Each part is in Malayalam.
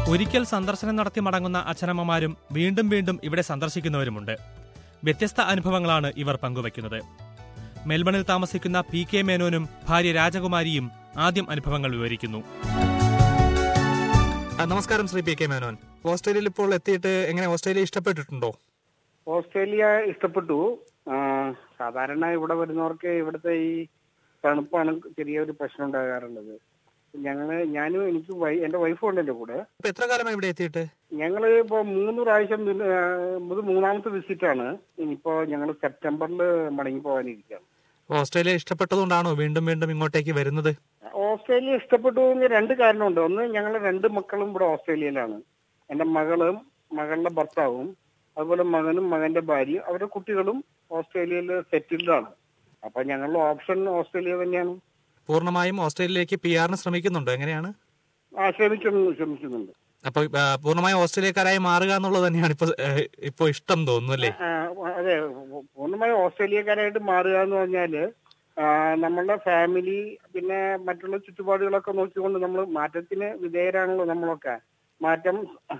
ഒരിക്കൽ സന്ദർശനം നടത്തി മടങ്ങുന്ന അച്ഛനമ്മമാരും വീണ്ടും വീണ്ടും ഇവിടെ സന്ദർശിക്കുന്നവരുമുണ്ട് വ്യത്യസ്ത അനുഭവങ്ങളാണ് ഇവർ പങ്കുവയ്ക്കുന്നത് മെൽബണിൽ താമസിക്കുന്ന പി കെ മേനോനും ഭാര്യ രാജകുമാരിയും ആദ്യം അനുഭവങ്ങൾ വിവരിക്കുന്നു നമസ്കാരം ശ്രീ പി കെ മേനോൻ ഓസ്ട്രേലിയയിൽ ഇപ്പോൾ എത്തിയിട്ട് എങ്ങനെ ഓസ്ട്രേലിയ ഇഷ്ടപ്പെട്ടിട്ടുണ്ടോ ഓസ്ട്രേലിയ ഇഷ്ടപ്പെട്ടു ആ, സാധാരണ ഇവിടെ വരുന്നവർക്ക് ഇവിടുത്തെ ഈ തണുപ്പാണ് ചെറിയൊരു പ്രശ്നം ഉണ്ടാകാറുള്ളത് ഞങ്ങള് ഞാനും എനിക്ക് വൈ- എന്റെ വൈഫും ഉണ്ട് എന്റെ കൂടെ ഇപ്പൊ എത്ര കാലമായി ഇവിടെ എത്തിയിട്ട് ഞങ്ങള് ഇപ്പൊ മൂന്ന് പ്രാവശ്യം പിന്നെ, ആ, ഇത് മൂന്നാമത്തെ വിസിറ്റ് ആണ് ഇനിയിപ്പോ ഞങ്ങൾ സെപ്റ്റംബറിൽ മടങ്ങി പോകാനിരിക്കുകയാണ് ഓസ്ട്രേലിയ ഇഷ്ടപ്പെട്ടതുകൊണ്ടാണോ വീണ്ടും വീണ്ടും ഇങ്ങോട്ടേക്ക് വരുന്നത് ഓസ്ട്രേലിയ ഇഷ്ടപ്പെട്ടു എന്ന് രണ്ട് കാരണമുണ്ട് ഒന്ന് ഞങ്ങൾ രണ്ട് മക്കളും ഇവിടെ ഓസ്ട്രേലിയയിലാണ് എന്റെ മകളും മകളുടെ ഭർത്താവും അതുപോലെ മകനും മകന്റെ ഭാര്യയും അവരുടെ കുട്ടികളും ഓസ്ട്രേലിയയിൽ സെറ്റിൽഡ് ആണ് അപ്പൊ ഞങ്ങളുടെ ഓപ്ഷൻ ഓസ്ട്രേലിയ തന്നെയാണ് പൂർണ്ണമായും ഓസ്ട്രേലിയയിലേക്ക് പി ആറിന് ശ്രമിക്കുന്നുണ്ടോ എങ്ങനെയാണ് ആ ശ്രമിക്കുന്നു ശ്രമിക്കുന്നുണ്ട് അപ്പൊ ആ, പൂർണ്ണമായും ഓസ്ട്രേലിയക്കാരായി മാറുക എന്നുള്ളത് തന്നെയാണ് ഇപ്പൊ ഏ, ഇപ്പൊ ഇഷ്ടം തോന്നുന്നു അല്ലേ ആ, അതെ പൂർണ്ണമായും ഓസ്ട്രേലിയക്കാരായിട്ട് മാറുക എന്ന് പറഞ്ഞാല് ആ, നമ്മളുടെ ഫാമിലി പിന്നെ മറ്റുള്ള ചുറ്റുപാടുകളൊക്കെ നോക്കിക്കൊണ്ട് നമ്മൾ മാറ്റത്തിന് വിധേയരാണല്ലോ നമ്മളൊക്കെ മാറ്റം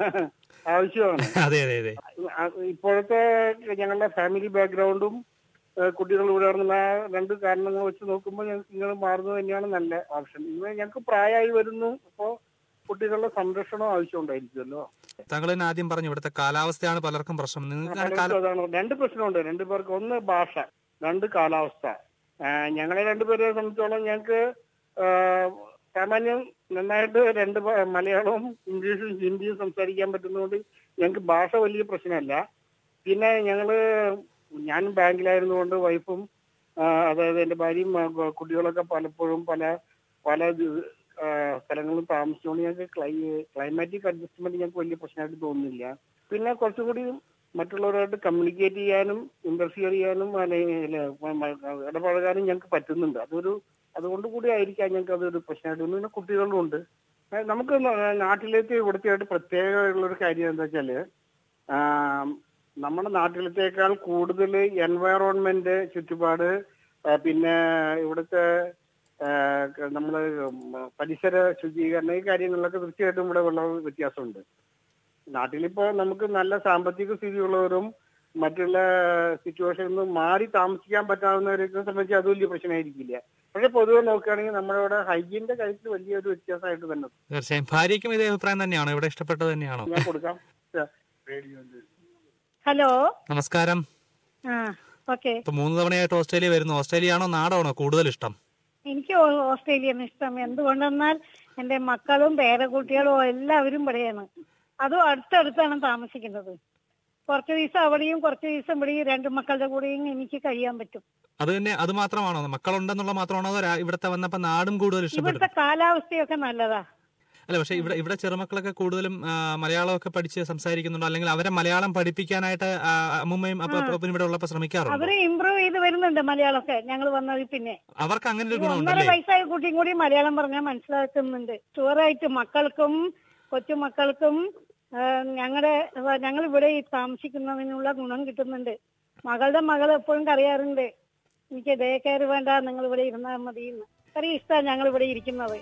ആവശ്യമാണ് അതെ അതെ അതെ ആ, ഇപ്പോഴത്തെ ഞങ്ങളുടെ ഫാമിലി ബാക്ക്ഗ്രൗണ്ടും കുട്ടികൾ ഇവിടെ നടന്ന രണ്ട് കാരണങ്ങൾ വെച്ച് നോക്കുമ്പോൾ ഞങ്ങൾക്ക് ഇങ്ങനെ മാറുന്നത് തന്നെയാണ് നല്ല ഓപ്ഷൻ ഇന്ന് ഞങ്ങൾക്ക് പ്രായമായി വരുന്നു അപ്പോൾ കുട്ടികളുടെ സംരക്ഷണം ആവശ്യമുണ്ടായിരിക്കുമല്ലോ താങ്കൾ തന്നെ ആദ്യം പറഞ്ഞു ഇവിടുത്തെ കാലാവസ്ഥയാണ് പലർക്കും പ്രശ്നം നിങ്ങൾക്ക് അങ്ങനെ കാല- പലർക്കും അതാണ് രണ്ട് പ്രശ്നമുണ്ട് രണ്ട് പേർക്ക് ഒന്ന് ഭാഷ രണ്ട് കാലാവസ്ഥ ആ, ഞങ്ങളെ രണ്ടുപേരെ സംബന്ധിച്ചോളം ഞങ്ങൾക്ക് ആ, സാമാന്യം നന്നായിട്ട് രണ്ട് ഭ- മലയാളവും ഇംഗ്ലീഷും ഹിന്ദിയും സംസാരിക്കാൻ പറ്റുന്നതുകൊണ്ട് ഞങ്ങൾക്ക് ഭാഷ വലിയ പ്രശ്നമല്ല പിന്നെ ഞങ്ങള് ഞാൻ ബാങ്കിലായിരുന്നുകൊണ്ട് വൈഫും ആ, അതായത് എന്റെ ഭാര്യയും ആ, കു- കുട്ടികളൊക്കെ പലപ്പോഴും പല പല ദി- ആ, സ്ഥലങ്ങളിൽ താമസിച്ചുകൊണ്ട് ഞങ്ങൾക്ക് ക്ലൈ ക്ലൈമാറ്റിക് അഡ്ജസ്റ്റ്മെന്റ് ഞങ്ങൾക്ക് വലിയ പ്രശ്നമായിട്ട് തോന്നുന്നില്ല പിന്നെ കുറച്ചുകൂടി മറ്റുള്ളവരായിട്ട് കമ്മ്യൂണിക്കേറ്റ് ചെയ്യാനും ഇന്റർഫിയർ ചെയ്യാനും അല്ലെങ്കിൽ ഇടപഴകാനും ഞങ്ങൾക്ക് പറ്റുന്നുണ്ട് അതൊരു അതുകൊണ്ട് കൂടി ആയിരിക്കാം ഞങ്ങൾക്ക് അതൊരു പ്രശ്നമായിട്ട് തോന്നുന്നു പിന്നെ കുട്ടികളും ഉണ്ട് ഏ, നമുക്ക് ന- നാട്ടിലേക്ക് ഇവിടുത്തെയായിട്ട് പ്രത്യേകമുള്ളൊരു കാര്യം എന്താ വെച്ചാല് ആ, നമ്മുടെ നാട്ടിലത്തേക്കാൾ കൂടുതൽ എൻവയറോൺമെന്റ് ചുറ്റുപാട് ആ, പിന്നെ ഇവിടുത്തെ ആ, ക- നമ്മള് ഉം, പരിസര ശുചീകരണ ഈ കാര്യങ്ങളിലൊക്കെ തീർച്ചയായിട്ടും ഇവിടെ ഉള്ള വ്യത്യാസമുണ്ട് നാട്ടിലിപ്പോ നമുക്ക് നല്ല സാമ്പത്തിക സ്ഥിതിയുള്ളവരും മറ്റുള്ള സിറ്റുവേഷനിൽ നിന്ന് മാറി താമസിക്കാൻ പറ്റാവുന്നവരൊക്കെ സംബന്ധിച്ച് അത് വലിയ പ്രശ്നമായിരിക്കില്ല പക്ഷെ പൊതുവെ നോക്കുകയാണെങ്കിൽ നമ്മുടെ ഇവിടെ ഹൈജീന്റെ കാര്യത്തിൽ വലിയൊരു വ്യത്യാസമായിട്ട് തന്നെ തീർച്ചയായും ഭാര്യയ്ക്കും ഇതേ അഭിപ്രായം തന്നെയാണോ ഇവിടെ ഇഷ്ടപ്പെട്ടത് തന്നെയാണോ ഞാൻ കൊടുക്കാം ഹലോ നമസ്കാരം ആ ഓക്കെ ഇപ്പൊ മൂന്ന് തവണയായിട്ട് ഓസ്ട്രേലിയ വരുന്നു ഓസ്ട്രേലിയ ആണോ നാടാണോ കൂടുതൽ ഇഷ്ടം എനിക്ക് ഓ- ഓസ്ട്രേലിയൻ ഇഷ്ടം എന്തുകൊണ്ടെന്നാൽ എന്റെ മക്കളും പേരക്കുട്ടികളും എല്ലാവരും ഇവിടെയാണ് അതും അടുത്തടുത്താണ് താമസിക്കുന്നത് കുറച്ച് ദിവസം അവിടെയും കുറച്ച് ദിവസം ഇവിടെയും രണ്ട് മക്കളുടെ കൂടെയും എനിക്ക് കഴിയാൻ പറ്റും അത് തന്നെ അത് മാത്രമാണോ മക്കളുണ്ടെന്നുള്ള മാത്രമാണോ അതോ രാ- ഇവിടുത്തെ വന്നപ്പോ നാടും കൂടുതൽ ഇഷ്ടപ്പെട്ടു ഇവിടുത്തെ കാലാവസ്ഥയൊക്കെ നല്ലതാ അല്ല പക്ഷെ ഇവിടെ ഇവിടെ ചെറുമക്കളൊക്കെ കൂടുതലും ആ, മലയാളമൊക്കെ പഠിച്ച് സംസാരിക്കുന്നുണ്ടോ അല്ലെങ്കിൽ അവരെ മലയാളം പഠിപ്പിക്കാനായിട്ട് ആ, അമ്മുമ്മയും അപ്പൊ അപ്പനും ഇവിടെ ഉള്ളപ്പോ ശ്രമിക്കാറുണ്ടോ അവര് ഇമ്പ്രൂവ് ചെയ്ത് വരുന്നുണ്ട് മലയാളമൊക്കെ ഞങ്ങൾ വന്നതിൽ പിന്നെ അവർക്ക് അങ്ങനെ ഒരു ഈ ഒന്നര ഗുണമുണ്ടല്ലേ വയസ്സായ കുട്ടിയും കൂടി മലയാളം പറഞ്ഞാൽ മനസ്സിലാക്കുന്നുണ്ട് ഷുവറായിട്ട് മക്കൾക്കും കൊച്ചുമക്കൾക്കും ഞങ്ങളുടെ ഞങ്ങൾ ഇവിടെ ഈ താമസിക്കുന്നതിനുള്ള ഗുണം കിട്ടുന്നുണ്ട് മകളുടെ മകൾ എപ്പോഴും കറിയാറുണ്ട് എനിക്ക് ഡേ കെയർ വേണ്ട നിങ്ങൾ ഇവിടെ ഇരുന്നാൽ മതി എന്ന് അത്രയും ഇഷ്ടമാണ് ഞങ്ങൾ ഇവിടെ ഇരിക്കുന്നത്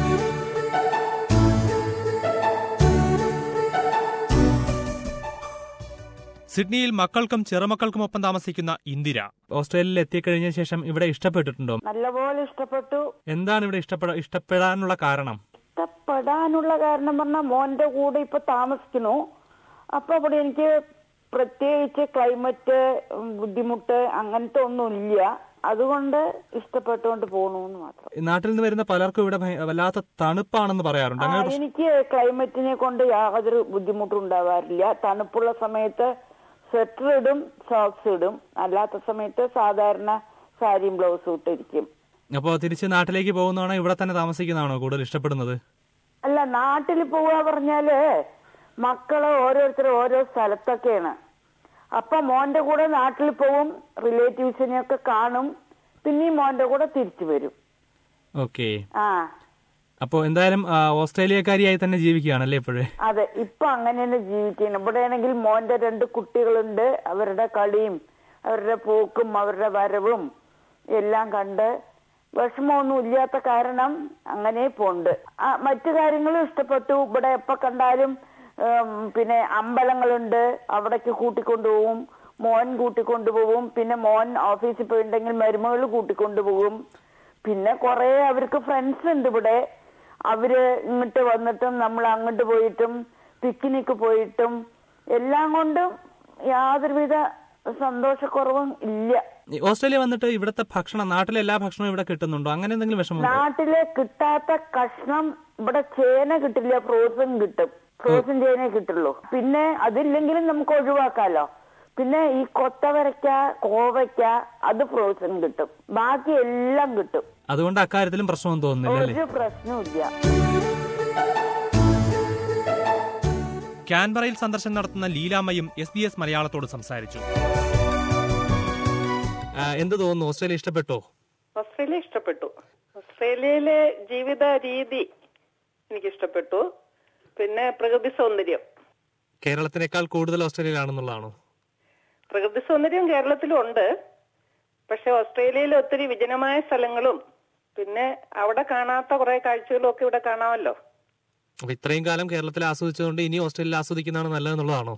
സിഡ്നിയിൽ മക്കൾക്കും ചെറുമക്കൾക്കുമൊപ്പം താമസിക്കുന്ന ഇന്ദിര ഓസ്ട്രേലിയയിൽ എത്തിക്കഴിഞ്ഞ ശേഷം ഇവിടെ ഇഷ്ടപ്പെട്ടിട്ടുണ്ടോ നല്ലപോലെ ഇഷ്ടപ്പെട്ടു എന്താണ് ഇവിടെ ഇഷ്ടപ്പെടാ ഇഷ്ടപ്പെടാനുള്ള കാരണം ഇഷ്ടപ്പെടാനുള്ള കാരണം പറഞ്ഞാൽ മോന്റെ കൂടെ ഇപ്പൊ താമസിക്കുന്നു അപ്പൊ അവിടെ എനിക്ക് പ്രത്യേകിച്ച് ക്ലൈമറ്റ് ഉം, ബുദ്ധിമുട്ട് അങ്ങനത്തെ ഒന്നുമില്ല അതുകൊണ്ട് ഇഷ്ടപ്പെട്ടുകൊണ്ട് പോണു മാത്രം ഈ നാട്ടിൽ നിന്ന് വരുന്ന പലർക്കും ഇവിടെ ഭയ- വല്ലാത്ത തണുപ്പാണെന്ന് പറയാറുണ്ട് ആ, അങ്ങനെ പ്രശ്നം- എനിക്ക് ക്ലൈമറ്റിനെ കൊണ്ട് യാതൊരു ബുദ്ധിമുട്ടും ഉണ്ടാവാറില്ല തണുപ്പുള്ള സമയത്ത് സ്വെറ്റർ ഇടും സോക്സ് ഇടും അല്ലാത്ത സമയത്ത് സാധാരണ സാരിയും ബ്ലൗസും ഇട്ടിരിക്കും അപ്പോ തിരിച്ച് നാട്ടിലേക്ക് പോകുന്നതാണോ ഇവിടെ തന്നെ താമസിക്കുന്നതാണോ കൂടുതൽ ഇഷ്ടപ്പെടുന്നത് അല്ല നാട്ടിൽ പോവുക പറഞ്ഞാല് മക്കള് ഓരോരുത്തരും ഓരോ സ്ഥലത്തൊക്കെയാണ് അപ്പൊ മോന്റെ കൂടെ നാട്ടിൽ പോവും റിലേറ്റീവ്സിനെയൊക്കെ കാണും പിന്നെയും മോന്റെ കൂടെ തിരിച്ചു വരും ഓക്കെ ആ അപ്പോ എന്തായാലും ആ, ഓസ്ട്രേലിയക്കാരിയായി തന്നെ ജീവിക്കുകയാണല്ലേ ഇപ്പോഴേ അതെ ഇപ്പൊ അങ്ങനെ തന്നെ ജീവിക്കണം ഇവിടെയാണെങ്കിൽ മോന്റെ രണ്ട് കുട്ടികളുണ്ട് അവരുടെ കളിയും അവരുടെ പോക്കും അവരുടെ വരവും എല്ലാം കണ്ട് വിഷമമൊന്നും ഇല്ലാത്ത കാരണം അങ്ങനെ പോണ്ട് ആ, മറ്റു കാര്യങ്ങളും ഇഷ്ടപ്പെട്ടു ഇവിടെ എപ്പോ കണ്ടാലും ഉം, പിന്നെ അമ്പലങ്ങളുണ്ട് അവിടേക്ക് കൂട്ടിക്കൊണ്ടുപോകും മോൻ കൂട്ടിക്കൊണ്ടുപോകും പിന്നെ മോൻ ഓഫീസിൽ പോയിട്ടുണ്ടെങ്കിൽ മരുമകൾ കൂട്ടിക്കൊണ്ടുപോകും പിന്നെ കുറെ അവർക്ക് ഫ്രണ്ട്സ് ഉണ്ട് ഇവിടെ അവര് ഇങ്ങോട്ട് വന്നിട്ടും നമ്മൾ അങ്ങോട്ട് പോയിട്ടും പിക്നിക്ക് പോയിട്ടും എല്ലാം കൊണ്ടും യാതൊരുവിധ സന്തോഷക്കുറവും ഇല്ല ഈ ഓസ്ട്രേലിയ വന്നിട്ട് ഇവിടുത്തെ ഭക്ഷണം നാട്ടിലെ എല്ലാ ഭക്ഷണവും ഇവിടെ കിട്ടുന്നുണ്ടോ അങ്ങനെ എന്തെങ്കിലും വിഷമമുണ്ടോ നാട്ടിലെ കിട്ടാത്ത കഷ്ണം ഇവിടെ ചേന കിട്ടില്ല ഫ്രോസൺ കിട്ടും ഫ്രോസൺ ചേന കിട്ടുള്ളൂ പിന്നെ അതില്ലെങ്കിലും നമുക്ക് ഒഴിവാക്കാലോ പിന്നെ ഈ കൊത്തവരക്ക കോവയ്ക്ക അത് ഫ്രോസൺ കിട്ടും ബാക്കി എല്ലാം കിട്ടും അതുകൊണ്ട് അക്കാര്യത്തിലും പ്രശ്നമൊന്നും തോന്നുന്നില്ല അല്ലേ ഒരു പ്രശ്നവുമില്ല ക്യാൻബറയിൽ സന്ദർശനം നടത്തുന്ന ലീലാമ്മയും എസ് ബി എസ് മലയാളത്തോട് സംസാരിച്ചു ആ, എന്ത് തോന്നുന്നു ഓസ്ട്രേലിയ ഇഷ്ടപ്പെട്ടോ ഓസ്ട്രേലിയ ഇഷ്ടപ്പെട്ടു ഓസ്ട്രേലിയയിലെ ജീവിത രീതി എനിക്ക് ഇഷ്ടപ്പെട്ടു പിന്നെ പ്രകൃതി സൗന്ദര്യം കേരളത്തിനേക്കാൾ കൂടുതൽ ഓസ്ട്രേലിയയിലാണെന്നുള്ളതാണോ പ്രകൃതി സൗന്ദര്യം കേരളത്തിലും ഉണ്ട് പക്ഷെ ഓസ്ട്രേലിയയിൽ ഒത്തിരി വിജനമായ സ്ഥലങ്ങളും പിന്നെ അവിടെ കാണാത്ത കുറെ കാഴ്ചകളും ഒക്കെ ഇവിടെ കാണാമല്ലോ അപ്പൊ ഇത്രയും കാലം കേരളത്തിൽ ആസ്വദിച്ചതുകൊണ്ട് ഇനി ഓസ്ട്രേലിയയിൽ ആസ്വദിക്കുന്നതാണ് നല്ലതെന്നുള്ളതാണോ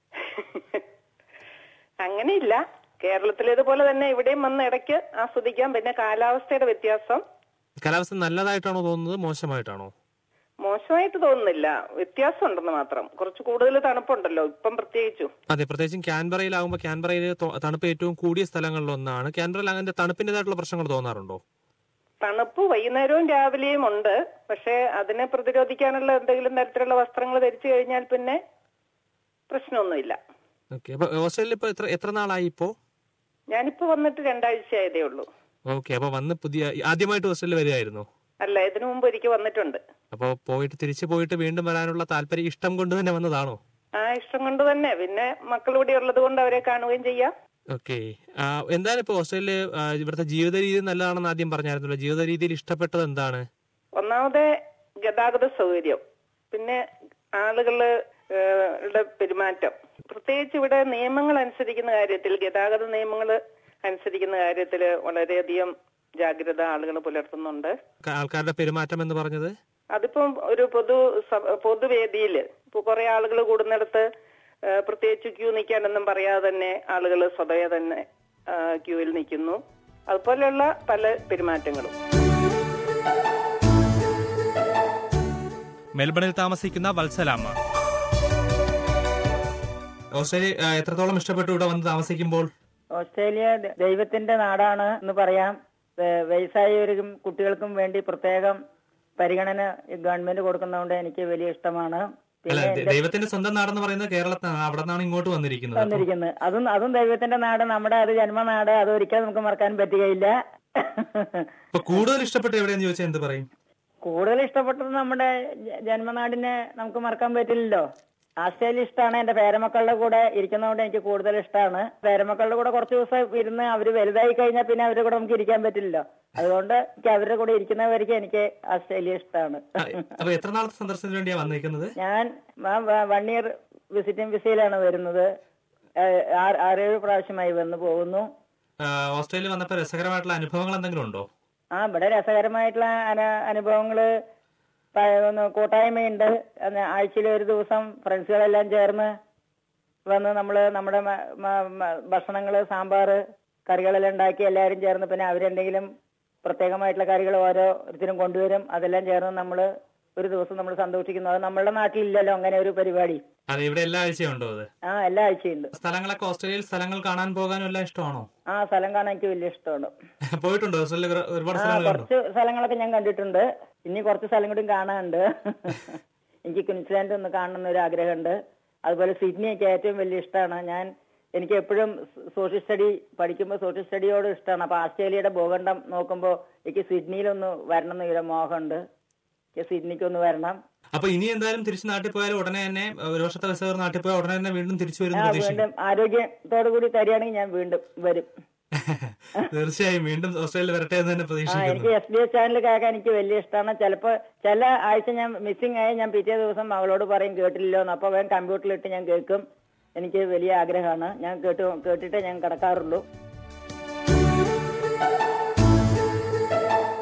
അങ്ങനെയില്ല കേരളത്തിലേതുപോലെ തന്നെ ഇവിടെയും വന്ന് ഇടയ്ക്ക് ആസ്വദിക്കാം പിന്നെ കാലാവസ്ഥയുടെ വ്യത്യാസം കാലാവസ്ഥ നല്ലതായിട്ടാണോ തോന്നുന്നത് മോശമായിട്ടാണോ മോശമായിട്ട് തോന്നുന്നില്ല വ്യത്യാസം ഉണ്ടെന്ന് മാത്രം കുറച്ച് കൂടുതൽ തണുപ്പുണ്ടല്ലോ ഇപ്പം പ്രത്യേകിച്ചും അതെ പ്രത്യേകിച്ചും ക്യാൻബറയിലാകുമ്പോൾ ക്യാൻബറയിൽ തൊ- തണുപ്പ് ഏറ്റവും കൂടിയ സ്ഥലങ്ങളിലൊന്നാണ് ക്യാൻബറയിൽ അങ്ങനത്തെ തണുപ്പിന്റേതായിട്ടുള്ള പ്രശ്നങ്ങൾ തോന്നാറുണ്ടോ തണുപ്പ് വൈകുന്നേരവും രാവിലെയും ഉണ്ട് പക്ഷെ അതിനെ പ്രതിരോധിക്കാനുള്ള എന്തെങ്കിലും തരത്തിലുള്ള വസ്ത്രങ്ങൾ ധരിച്ചു കഴിഞ്ഞാൽ പിന്നെ പ്രശ്നമൊന്നുമില്ല ഓക്കെ അപ്പൊ ഓസ്ട്രേലിയ ഇപ്പൊ എത്ര എത്ര നാളായി ഇപ്പോ ഞാനിപ്പോ വന്നിട്ട് രണ്ടാഴ്ചയായതേ ഉള്ളൂ ഓക്കെ അപ്പൊ വന്ന് പുതിയ ആദ്യമായിട്ട് ഓസ്ട്രേലിയ വരികയായിരുന്നോ അല്ല ഇതിനു മുമ്പ് ഒരിക്കൽ വന്നിട്ടുണ്ട് അപ്പൊ പോയിട്ട് തിരിച്ചു പോയിട്ട് വീണ്ടും വരാനുള്ള താല്പര്യം ഇഷ്ടം കൊണ്ട് തന്നെ വന്നതാണോ ആ ഇഷ്ടം കൊണ്ട് തന്നെ പിന്നെ മക്കൾ ഇവിടെ ഉള്ളത് കൊണ്ട് അവരെ കാണുകയും ചെയ്യാം ഓക്കെ എന്താണ് ഇപ്പൊ ഓസ്ട്രേലിയ ആ, ഇവിടുത്തെ ജീവിത രീതി നല്ലതാണെന്ന് ആദ്യം പറഞ്ഞായിരുന്നല്ലോ ജീവിത രീതിയിൽ ഇഷ്ടപ്പെട്ടത് എന്താണ് ഒന്നാമതെ ഗതാഗത സൗകര്യം പിന്നെ ആളുകള് ഏഹ്, ടെ പെരുമാറ്റം പ്രത്യേകിച്ച് ഇവിടെ നിയമങ്ങൾ അനുസരിക്കുന്ന കാര്യത്തിൽ ഗതാഗത നിയമങ്ങൾ അനുസരിക്കുന്ന കാര്യത്തിൽ വളരെയധികം ജാഗ്രത ആളുകൾ പുലർത്തുന്നുണ്ട് ക- ആൾക്കാരുടെ പെരുമാറ്റം എന്ന് പറഞ്ഞത് അതിപ്പം ഒരു പൊതു സഭ- പൊതുവേദിയിൽ ഇപ്പൊ കുറെ ആളുകൾ കൂടുന്നിടത്ത് ഏഹ്, പ്രത്യേകിച്ച് ക്യൂ നിൽക്കാനൊന്നും പറയാതെ തന്നെ ആളുകൾ സ്വതവേ തന്നെ ഏഹ്, ക്യൂവിൽ നിൽക്കുന്നു അതുപോലെയുള്ള പല പെരുമാറ്റങ്ങളും മെൽബണിൽ താമസിക്കുന്ന വത്സലാമ്മ ഓസ്ട്രേലിയ ആ, എത്രത്തോളം ഇഷ്ടപ്പെട്ടു ഇവിടെ വന്ന് താമസിക്കുമ്പോൾ ഓസ്ട്രേലിയ ദ- ദൈവത്തിന്റെ നാടാണ് എന്ന് പറയാം വേ- വയസ്സായവർക്കും കുട്ടികൾക്കും വേണ്ടി പ്രത്യേകം പരിഗണന ഈ ഗവൺമെന്റ് കൊടുക്കുന്നതുകൊണ്ട് എനിക്ക് വലിയ ഇഷ്ടമാണ് അല്ല പിന്നെ ദ- ദൈവത്തിന്റെ സ്വന്തം നാടെന്ന് പറയുന്നത് കേരളത്തിനാണ് അവിടെ നിന്നാണ് ഇങ്ങോട്ട് വന്നിരിക്കുന്നത് അപ്പൊ വന്നിരിക്കുന്നത് അതും അതും ദൈവത്തിന്റെ നാട് നമ്മുടെ അത് ജന്മനാട് അത് ഒരിക്കലും നമുക്ക് മറക്കാൻ പറ്റുകയില്ല ഇപ്പൊ കൂടുതൽ ഇഷ്ടപ്പെട്ട് എവിടെയെന്ന് ചോദിച്ചാൽ എന്ത് പറയും കൂടുതൽ ഇഷ്ടപ്പെട്ടത് നമ്മുടെ ജ- ജന്മനാടിനെ നമുക്ക് മറക്കാൻ പറ്റില്ലല്ലോ ആസ്ട്രേലിയ ഇഷ്ടമാണ് എന്റെ പേരമക്കളുടെ കൂടെ ഇരിക്കുന്നതുകൊണ്ട് എനിക്ക് കൂടുതൽ ഇഷ്ടമാണ് പേരമക്കളുടെ കൂടെ കുറച്ച് ദിവസം ഇരുന്ന് അവര് വലുതായി കഴിഞ്ഞാൽ പിന്നെ അവരുടെ കൂടെ നമുക്ക് ഇരിക്കാൻ പറ്റില്ലല്ലോ അതുകൊണ്ട് എനിക്ക് അവരുടെ കൂടെ ഇരിക്കുന്നവർക്ക് എനിക്ക് ആസ്ട്രേലിയ ഇഷ്ടമാണ് ആ, അപ്പൊ എത്ര നാളത്തെ സന്ദർശനത്തിന് വേണ്ടിയാ വന്നിരിക്കുന്നത് ഞാൻ വൺ ഇയർ വിസിറ്റിംഗ് വിസയിലാണ് വരുന്നത് ഏഹ് ആറ് ആറേഴ് പ്രാവശ്യമായി വന്നു പോകുന്നു ആ, ഓസ്ട്രേലിയ വന്നപ്പോ രസകരമായിട്ടുള്ള അനുഭവങ്ങൾ എന്തെങ്കിലും ഉണ്ടോ ആ ഇവിടെ രസകരമായിട്ടുള്ള അന- അനുഭവങ്ങള് പ- ഒന്ന് കൂട്ടായ്മയുണ്ട് ആഴ്ചയിൽ ഒരു ദിവസം ഫ്രണ്ട്സുകളെല്ലാം ചേർന്ന് വന്ന് നമ്മള് നമ്മുടെ മ- മ- മ- ഭക്ഷണങ്ങള് സാമ്പാറ് കറികളെല്ലാം ഉണ്ടാക്കി എല്ലാവരും ചേർന്ന് പിന്നെ അവരെന്തെങ്കിലും പ്രത്യേകമായിട്ടുള്ള കറികൾ ഓരോരുത്തരും കൊണ്ടുവരും അതെല്ലാം ചേർന്ന് നമ്മള് ഒരു ദിവസം നമ്മൾ സന്തോഷിക്കുന്നു അത് നമ്മളുടെ നാട്ടിലില്ലല്ലോ അങ്ങനെ ഒരു പരിപാടി അതെ ഇവിടെ എല്ലാ ആഴ്ചയും ഉണ്ടോ അത് ആ എല്ലാ ആഴ്ചയുണ്ട് സ്ഥലങ്ങളൊക്കെ ഓസ്ട്രേലിയയിൽ സ്ഥലങ്ങൾ കാണാൻ പോകാനും എല്ലാം ഇഷ്ടമാണോ ആ സ്ഥലം കാണാൻ എനിക്ക് വലിയ ഇഷ്ടമാണ് പോയിട്ടുണ്ടോ ഓസ്ട്രേലിയ ഒരു- ഒരുപാട് ആ സ്ഥലങ്ങൾ കണ്ടോ കുറച്ച് സ്ഥലങ്ങളൊക്കെ ഞാൻ കണ്ടിട്ടുണ്ട് ഇനി കുറച്ച് സ്ഥലം കൂടി കാണാനുണ്ട് എനിക്ക് ക്വിൻസ്ലാൻഡ് ഒന്ന് കാണണമെന്ന് ഒരു ആഗ്രഹമുണ്ട് അതുപോലെ സിഡ്നി ഒക്കെ ഏറ്റവും വലിയ ഇഷ്ടമാണ് ഞാൻ എനിക്ക് എപ്പോഴും സോഷ്യൽ സ്റ്റഡി പഠിക്കുമ്പോൾ സോഷ്യൽ സ്റ്റഡിയോട് ഇഷ്ടമാണ് അപ്പൊ ആസ്ട്രേലിയയുടെ ഭൂഖണ്ഡം നോക്കുമ്പോൾ എനിക്ക് സിഡ്നിയിലൊന്ന് വരണം എന്നൊരു മോഹമുണ്ട് എനിക്ക് സിഡ്നിക്ക് ഒന്ന് വരണം അപ്പൊ ഇനി എന്തായാലും തിരിച്ച് നാട്ടിൽ പോയാൽ ഉടനെ തന്നെ ഒരു വർഷത്തെ വിസ നാട്ടിൽ പോയാൽ ഉടനെ തന്നെ വീണ്ടും തിരിച്ചു ആ വരുന്ന പ്രതീക്ഷിക്കും വീണ്ടും ആരോഗ്യത്തോടു കൂടി തരികയാണെങ്കിൽ ഞാൻ വീണ്ടും വരും തീർച്ചയായും വീണ്ടും ഓസ്ട്രേലിയ വരട്ടെ എന്ന് തന്നെ ആ പ്രതീക്ഷിക്കുന്നു എനിക്ക് എസ് ബി എസ് ചാനൽ കേൾക്കാൻ എനിക്ക് വലിയ ഇഷ്ടമാണ് ചിലപ്പോ ചില ആഴ്ച ഞാൻ മിസ്സിംഗ് ആയി ഞാൻ പിറ്റേ ദിവസം അവളോട് പറയും കേട്ടില്ലല്ലോ എന്ന് അപ്പൊ വേഗം കമ്പ്യൂട്ടറിലിട്ട് ഞാൻ കേൾക്കും എനിക്ക് വലിയ ആഗ്രഹമാണ് ഞാൻ കേട്ടു കേട്ടിട്ടേ ഞാൻ കിടക്കാറുള്ളൂ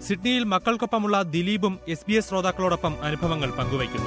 സിഡ്നിയിൽ മക്കൾക്കൊപ്പമുള്ള ദിലീപും എസ് ബി എസ് ശ്രോതാക്കളോടൊപ്പം അനുഭവങ്ങൾ പങ്കുവയ്ക്കുന്നു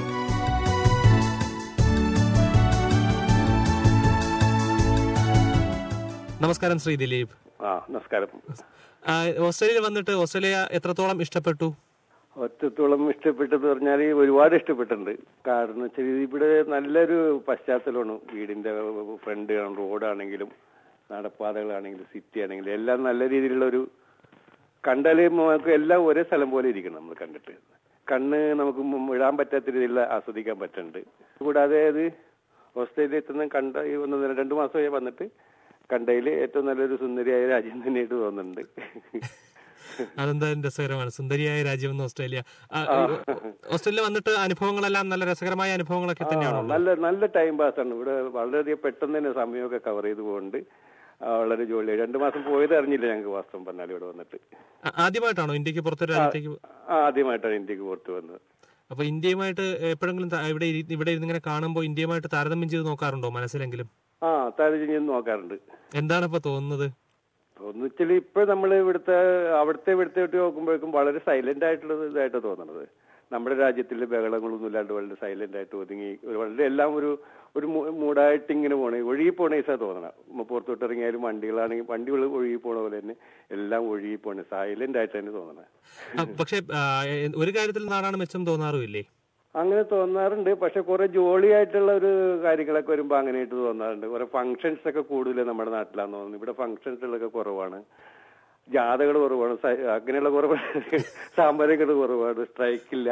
നമസ്കാരം ശ്രീ ദിലീപ് ആ നമസ്കാരം ആ, ഓസ്ട്രേലിയയിൽ വന്നിട്ട് ഓസ്ട്രേലിയ എത്രത്തോളം ഇഷ്ടപ്പെട്ടു ഒറ്റത്തോളം ഇഷ്ടപ്പെട്ടെന്ന് പറഞ്ഞാൽ ഒരുപാട് ഇഷ്ടപ്പെട്ടിട്ടുണ്ട് കാരണം വെച്ചാൽ ഇവിടെ നല്ലൊരു പശ്ചാത്തലമാണ് വീടിന്റെ ഫ്രണ്ട് റോഡാണെങ്കിലും നടപ്പാതകളാണെങ്കിലും സിറ്റി ആണെങ്കിലും എല്ലാം നല്ല രീതിയിലുള്ള ഒരു കണ്ടാൽ നമുക്ക് എല്ലാം ഒരേ സ്ഥലം പോലെ ഇരിക്കണം നമ്മൾ കണ്ടിട്ട് കണ്ണ് നമുക്ക് മു- ഇടാൻ പറ്റാത്ത രീതിയിൽ ആസ്വദിക്കാൻ പറ്റുന്നുണ്ട് കൂടാതെ അത് ഓസ്ട്രേലിയ എത്തുന്ന കണ്ട ഈ ഒന്ന് രണ്ടു മാസമായി വന്നിട്ട് കണ്ടതിൽ ഏറ്റവും നല്ലൊരു സുന്ദരിയായ രാജ്യം തന്നെയായിട്ട് തോന്നുന്നുണ്ട് അതെന്തായാലും രസകരമാണ് സുന്ദരിയായ രാജ്യമെന്ന് ഓസ്ട്രേലിയ ആ, ഓസ്ട്രേലിയ വന്നിട്ട് അനുഭവങ്ങളെല്ലാം നല്ല രസകരമായ അനുഭവങ്ങളൊക്കെ ആ, തന്നെയാണോ നല്ല നല്ല ടൈം പാസ് ആണ് ഇവിടെ വളരെയധികം പെട്ടെന്ന് തന്നെ സമയമൊക്കെ കവർ ചെയ്ത് പോകുന്നുണ്ട് ആ, വളരെ ജോലി രണ്ടു മാസം പോയത് അറിഞ്ഞില്ല ഞങ്ങൾക്ക് വാസ്തവം പറഞ്ഞാൽ ഇവിടെ വന്നിട്ട് ആ, ആദ്യമായിട്ടാണോ ഇന്ത്യക്ക് പുറത്തൊരു രാജ്യത്തേക്ക് ആ, ആദ്യമായിട്ടാണ് ഇന്ത്യക്ക് പുറത്ത് വന്നത് അപ്പൊ ഇന്ത്യയുമായിട്ട് എപ്പോഴെങ്കിലും ത- ഇവിടെ ഇരി- ഇവിടെ ഇരുന്ന് ഇങ്ങനെ കാണുമ്പോൾ ഇന്ത്യയുമായിട്ട് താരതമ്യം ചെയ്ത് നോക്കാറുണ്ടോ മനസ്സിലെങ്കിലും ആ താരതമ്യം നോക്കാറുണ്ട് എന്താണ് ഇപ്പൊ തോന്നുന്നത് ഒന്നുവെച്ചാൽ ഇപ്പൊ നമ്മൾ ഇവിടുത്തെ അവിടുത്തെ ഇവിടുത്തെ ഇട്ട് നോക്കുമ്പോഴേക്കും വളരെ സൈലന്റ് ആയിട്ടുള്ള ഇതായിട്ട് തോന്നണത് നമ്മുടെ രാജ്യത്തിൽ ബഹളങ്ങളൊന്നും ഇല്ലാണ്ട് വളരെ സൈലന്റ് ആയിട്ട് ഒതുങ്ങി ഒരു വളരെ എല്ലാം ഒരു ഒരു മൂ- മൂടായിട്ട് ഇങ്ങനെ പോണേ ഒഴുകി പോണേ സാ തോന്നണം പുറത്തോട്ട് ഇറങ്ങിയാലും വണ്ടികളാണെങ്കിൽ വണ്ടികൾ ഒഴുകി പോണ പോലെ തന്നെ എല്ലാം ഒഴുകി പോണേ സൈലന്റ് ആയിട്ട് തന്നെ തോന്നണേ ആ, പക്ഷെ ആ, എ- ഒരു കാര്യത്തിൽ നാടാണ് മെച്ചം തോന്നാറുമില്ലേ അങ്ങനെ തോന്നാറുണ്ട് പക്ഷെ കുറെ ജോളി ആയിട്ടുള്ള ഒരു കാര്യങ്ങളൊക്കെ വരുമ്പോ അങ്ങനെയായിട്ട് തോന്നാറുണ്ട് കുറെ ഫങ്ഷൻസ് ഒക്കെ കൂടുതൽ നമ്മുടെ നാട്ടിലാന്ന് തോന്നുന്നു ഇവിടെ ഫങ്ഷൻസുകളൊക്കെ കുറവാണ് ജാഥകൾ കുറവാണ് സ- അങ്ങനെയുള്ള കുറവ് സാമ്പത്തികങ്ങൾ കുറവാണ് സ്ട്രൈക്ക് ഇല്ല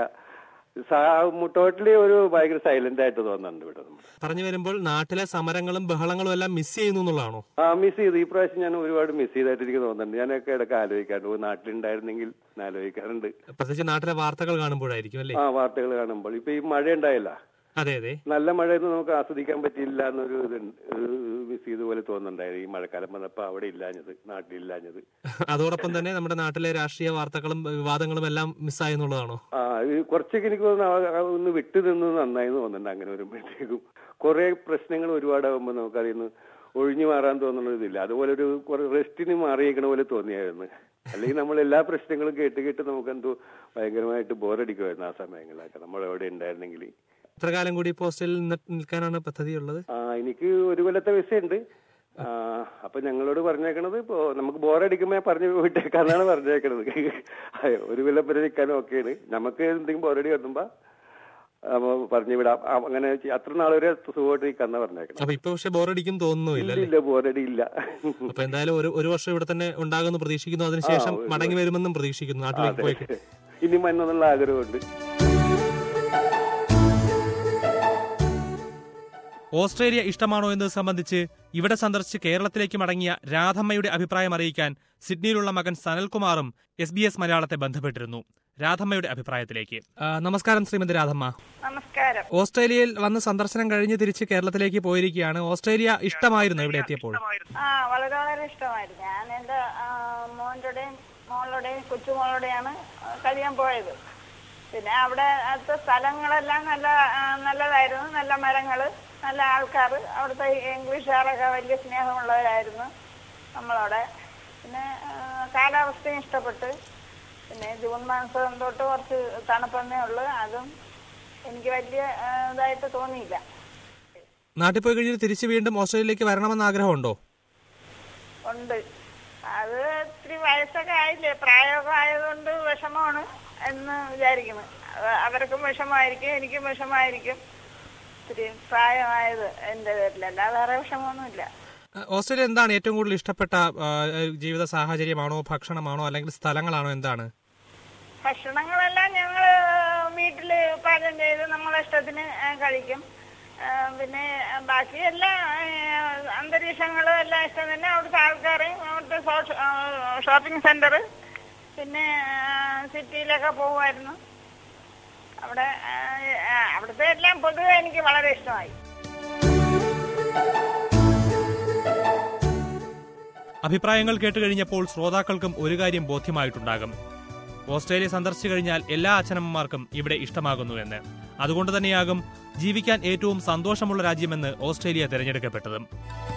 ടോട്ടലി ഒരു ഭയങ്കര സൈലന്റ് ആയിട്ട് തോന്നുന്നുണ്ട് ഇവിടെ നമ്മൾ പറഞ്ഞു വരുമ്പോൾ നാട്ടിലെ സമരങ്ങളും ബഹളങ്ങളും എല്ലാം മിസ് ചെയ്യുന്നു എന്നുള്ളതാണോ ആ മിസ് ചെയ്തു ഈ പ്രാവശ്യം ഞാൻ ഒരുപാട് മിസ് ചെയ്തായിട്ട് എനിക്ക് തോന്നുന്നുണ്ട് ഞാനൊക്കെ ഇടയ്ക്ക് ആലോചിക്കാറുണ്ട് ഓ, നാട്ടിലുണ്ടായിരുന്നെങ്കിൽ എന്ന് ആലോചിക്കാറുണ്ട് പ്രത്യേകിച്ച് നാട്ടിലെ വാർത്തകൾ കാണുമ്പോഴായിരിക്കും അല്ലേ ആ വാർത്തകൾ കാണുമ്പോൾ ഇപ്പൊ ഈ മഴ ഉണ്ടായില്ല അതെ അതെ നല്ല മഴയൊന്നും നമുക്ക് ആസ്വദിക്കാൻ പറ്റിയില്ല എന്നൊരു ഇതുണ്ട് ഒരു മിസ് ചെയ്ത പോലെ തോന്നുന്നുണ്ടായിരുന്നു ഈ മഴക്കാലം വന്നപ്പോ അവിടെ ഇല്ലാഞ്ഞത് നാട്ടിലില്ലാഞ്ഞത് അതോടൊപ്പം തന്നെ നമ്മുടെ നാട്ടിലെ രാഷ്ട്രീയ വാർത്തകളും വിവാദങ്ങളും എല്ലാം മിസ്സായി എന്നുള്ളതാണോ ആ ഇത് കുറച്ചൊക്കെ എനിക്ക് തോന്നുന്നു ആ- ആ ഒന്ന് വിട്ടു നിന്ന് നന്നായി തോന്നുന്നുണ്ട് അങ്ങനെ വരുമ്പോഴത്തേക്കും കുറെ പ്രശ്നങ്ങൾ ഒരുപാടാകുമ്പോൾ നമുക്കറിയുന്നു ഒഴിഞ്ഞു മാറാൻ തോന്നുന്ന ഇതില്ല അതുപോലെ ഒരു കുറെ റെസ്റ്റിന് മാറിയേക്കണ പോലെ തോന്നിയായിരുന്നു അല്ലെങ്കിൽ നമ്മൾ എല്ലാ പ്രശ്നങ്ങളും കേട്ട് കേട്ട് നമുക്ക് എന്തോ ഭയങ്കരമായിട്ട് ബോറടിക്കുമായിരുന്നു ആ സമയങ്ങളിലൊക്കെ നമ്മൾ എവിടെ ഉണ്ടായിരുന്നെങ്കിൽ എത്ര കാലം കൂടി പോസ്റ്റിൽ നിൽക്കാനാണ് പദ്ധതിയുള്ളത് ആ എനിക്ക് ഒരു കൊല്ലത്തെ വിസ ഉണ്ട് ആ, അപ്പൊ ഞങ്ങളോട് പറഞ്ഞേക്കണത് ഇപ്പോ നമുക്ക് ബോറടിക്കുമ്പോ പറഞ്ഞു വിട്ടേക്കാന്നാണ് പറഞ്ഞേക്കണത് അയ്യോ, ഒരു കൊല്ലം വരെ നിൽക്കാനും ഓക്കെയാണ് നമുക്ക് എന്തെങ്കിലും ബോറടി വരുമ്പോ അപ്പൊ പറഞ്ഞു വിടാം ആ, അങ്ങനെ ചെയ്യ- അത്ര നാൾ വരെ സുഖമായിട്ട് നിൽക്കാന്നാ പറഞ്ഞേക്കണം അപ്പൊ ഇപ്പൊ പക്ഷെ ബോറടിക്കും തോന്നുന്നില്ല ഇല്ല ഇല്ല ബോറടി ഇല്ല അപ്പൊ എന്തായാലും ഒരു ഒരു വർഷം ഇവിടെ തന്നെ ഉണ്ടാകുമെന്ന് പ്രതീക്ഷിക്കുന്നു അതിനുശേഷം ആ, ഒരു മടങ്ങി വരുമെന്നും പ്രതീക്ഷിക്കുന്നു നാട്ടിലേക്ക് പോയി ഇനി മന്നൊന്നുള്ള ആഗ്രഹമുണ്ട് ഓസ്ട്രേലിയ ഇഷ്ടമാണോ എന്നത് സംബന്ധിച്ച് ഇവിടെ സന്ദർശിച്ച് കേരളത്തിലേക്ക് മടങ്ങിയ രാധമ്മയുടെ അഭിപ്രായം അറിയിക്കാൻ സിഡ്നിയിലുള്ള മകൻ സനൽകുമാറും എസ് ബി എസ് മലയാളത്തെ ബന്ധപ്പെട്ടിരുന്നു രാധമ്മയുടെ അഭിപ്രായത്തിലേക്ക് ആ, നമസ്കാരം ശ്രീമതി രാധമ്മ നമസ്കാരം ഓസ്ട്രേലിയയിൽ വന്ന് സന്ദർശനം കഴിഞ്ഞ് തിരിച്ച് കേരളത്തിലേക്ക് പോയിരിക്കുകയാണ് ഓസ്ട്രേലിയ ഇഷ്ടമായിരുന്നു ഇവിടെ എത്തിയപ്പോൾ ആ വളരെ വളരെ ഇഷ്ടമായിരുന്നു ഞാൻ എന്റെ ആ, മോന്റെയും മോളുടെയും കൊച്ചുമോളുടെയാണ് കഴിയാൻ പോയത് പിന്നെ അവിടെ അടുത്ത സ്ഥലങ്ങളെല്ലാം നല്ല ആ, നല്ലതായിരുന്നു നല്ല മരങ്ങള് നല്ല ആൾക്കാർ അവിടുത്തെ ഇംഗ്ലീഷുകാരൊക്കെ വലിയ സ്നേഹമുള്ളവരായിരുന്നു നമ്മളവിടെ പിന്നെ ആ, കാലാവസ്ഥയും ഇഷ്ടപ്പെട്ട് പിന്നെ ജൂൺ മാസം തൊട്ട് കുറച്ച് തണുപ്പെന്നേ ഉള്ളൂ അതും എനിക്ക് വലിയ ആ, ഇതായിട്ട് തോന്നിയില്ല നാട്ടിൽ പോയി കഴിഞ്ഞ് തിരിച്ച് വീണ്ടും ഓസ്ട്രേലിയയിലേക്ക് വരണമെന്ന് ആഗ്രഹമുണ്ടോ ഉണ്ട് അത് ഇത്തിരി വയസ്സൊക്കെ ആയില്ലേ പ്രായമൊക്കെ ആയതുകൊണ്ട് വിഷമമാണ് എന്ന് വിചാരിക്കുന്നു അവ- അവർക്കും വിഷമമായിരിക്കും എനിക്കും വിഷമമായിരിക്കും ഇത്തിരി പ്രായമായത് എന്റെ പേരിൽ അല്ലാതെ വേറെ വിഷമമൊന്നുമില്ല ആ, ഓസ്ട്രേലിയ എന്താണ് ഏറ്റവും കൂടുതൽ ഇഷ്ടപ്പെട്ട ആ, ജീവിത സാഹചര്യമാണോ ഭക്ഷണമാണോ അല്ലെങ്കിൽ സ്ഥലങ്ങളാണോ എന്താണ് ഭക്ഷണങ്ങളെല്ലാം ഞങ്ങൾ വീട്ടില് പാചകം ചെയ്ത് നമ്മളെ ഇഷ്ടത്തിന് ആ, കഴിക്കും ആ, പിന്നെ ബാക്കി എല്ലാ അന്തരീക്ഷങ്ങളും എല്ലാം ഇഷ്ടം തന്നെ അവിടുത്തെ ആൾക്കാരെയും അവിടുത്തെ ഷോപ്പിംഗ് സെന്റർ പിന്നെ ആ, സിറ്റിയിലൊക്കെ പോകുമായിരുന്നു അവിടെ ആ, ആ, അവിടുത്തെ എല്ലാം പൊതുവെ എനിക്ക് വളരെ ഇഷ്ടമായി അഭിപ്രായങ്ങൾ കേട്ടുകഴിഞ്ഞപ്പോൾ ശ്രോതാക്കൾക്കും ഒരു കാര്യം ബോധ്യമായിട്ടുണ്ടാകും ഓസ്ട്രേലിയ സന്ദർശിച്ചു കഴിഞ്ഞാൽ എല്ലാ അച്ഛനമ്മമാർക്കും ഇവിടെ ഇഷ്ടമാകുന്നു എന്ന് അതുകൊണ്ട് തന്നെയാകും ജീവിക്കാൻ ഏറ്റവും സന്തോഷമുള്ള രാജ്യമെന്ന് ഓസ്ട്രേലിയ തിരഞ്ഞെടുക്കപ്പെട്ടതും